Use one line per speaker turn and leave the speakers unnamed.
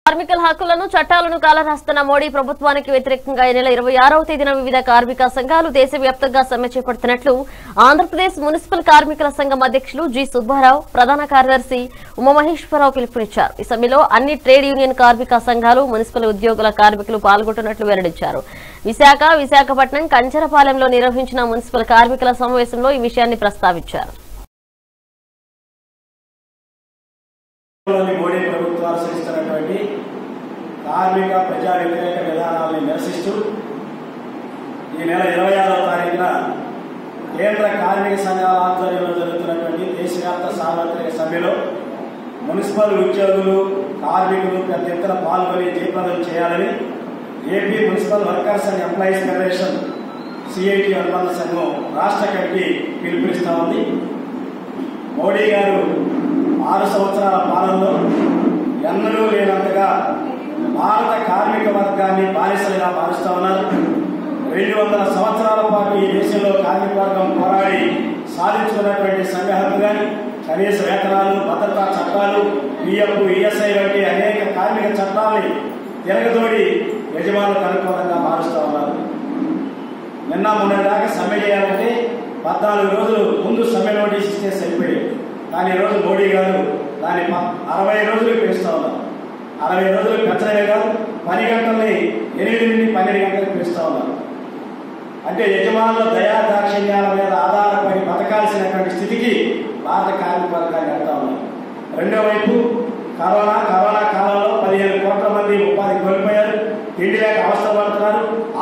కార్మికుల హక్కులను చట్టాలను కాలరాస్తున్న మోడీ ప్రభుత్వానికి వ్యతిరేకంగా ఈ నెల ఇరవై ఆరవ తేదీన వివిధ కార్మిక సంఘాలు దేశవ్యాప్తంగా సమ్మె చేపడుతున్నట్లు ఆంధ్రప్రదేశ్ మున్సిపల్ కార్మికుల సంఘం అధ్యక్షులు జి సుబ్బారావు ప్రధాన కార్యదర్శి ఉమామహేశ్వరరావు పిలుపునిచ్చారు ఈ సమ్మెలో అన్ని ట్రేడ్ యూనియన్ కార్మిక సంఘాలు మున్సిపల్ ఉద్యోగుల కార్మికులు పాల్గొంటున్నట్లు వెల్లడించారు విశాఖ విశాఖపట్నం కంచరపాలెంలో నిర్వహించిన మున్సిపల్ కార్మికుల సమావేశంలో ఈ విషయాన్ని ప్రస్తావించారు
లోని మోడీ ప్రభుత్వం అనుసరిస్తున్నటువంటి కార్మిక ప్రజా వ్యతిరేక విధానాలను నిరసిస్తూ ఈ నెల ఇరవై ఆరవ తారీఖున కేంద్ర కార్మిక సంఘాల ఆధ్వర్యంలో జరుగుతున్నటువంటి దేశవ్యాప్త సార్వత్రిక సమ్మెలో మున్సిపల్ ఉద్యోగులు కార్మికులు పెద్ద ఎత్తున పాల్గొని జయప్రదం చేయాలని AP municipal workers and employees federation CIT అనుబంధ సంఘం రాష్ట్ర కమిటీ పిలుపునిస్తా ఉంది మోడీ గారు ఆరు సంవత్సరాల పాలనలో ఎన్నడూ లేనంతగా భారత కార్మిక వర్గాన్ని బానిసలుగా మారుస్తా ఉన్నారు రెండు వందల సంవత్సరాల పాటు ఈ దేశంలో కార్మిక వర్గం పోరాడి సాధించుకున్నటువంటి సంఘ హక్కు కానీ కనీస వేతనాలు భద్రతా చట్టాలు పిఎఫ్ ఈఎస్ఐ వంటి అనేక కార్మిక చట్టాలని తిరగదోడి యజమానులకు అనుకూలంగా మారుస్తా ఉన్నారు నిన్న మొన్న దాకా సమ్మె చేయాలంటే పద్నాలుగు రోజులు ముందు సమ్మె నోటీస్ ఇస్తే సరిపోయేది కానీ ఈరోజు మోడీ గారు దాన్ని ప- అరవై రోజులు పెంచుతా ఉన్నారు అరవై రోజులు పెంచడమే కాదు పది గంటల్ని ఎనిమిది నుండి పన్నెండు గంటలకు పెంచుతా ఉన్నారు అంటే యజమానుల దయా దాక్షిణ్యాల మీద ఆధారపడి బతకాల్సినటువంటి స్థితికి భారత కార్మిక వర్గాన్ని వెళ్తా ఉన్నారు రెండో వైపు కరోనా కరోనా కాలంలో పదిహేను కోట్ల మంది ఉపాధి కోల్పోయారు తిండి లేక అవస్థ పడుతున్నారు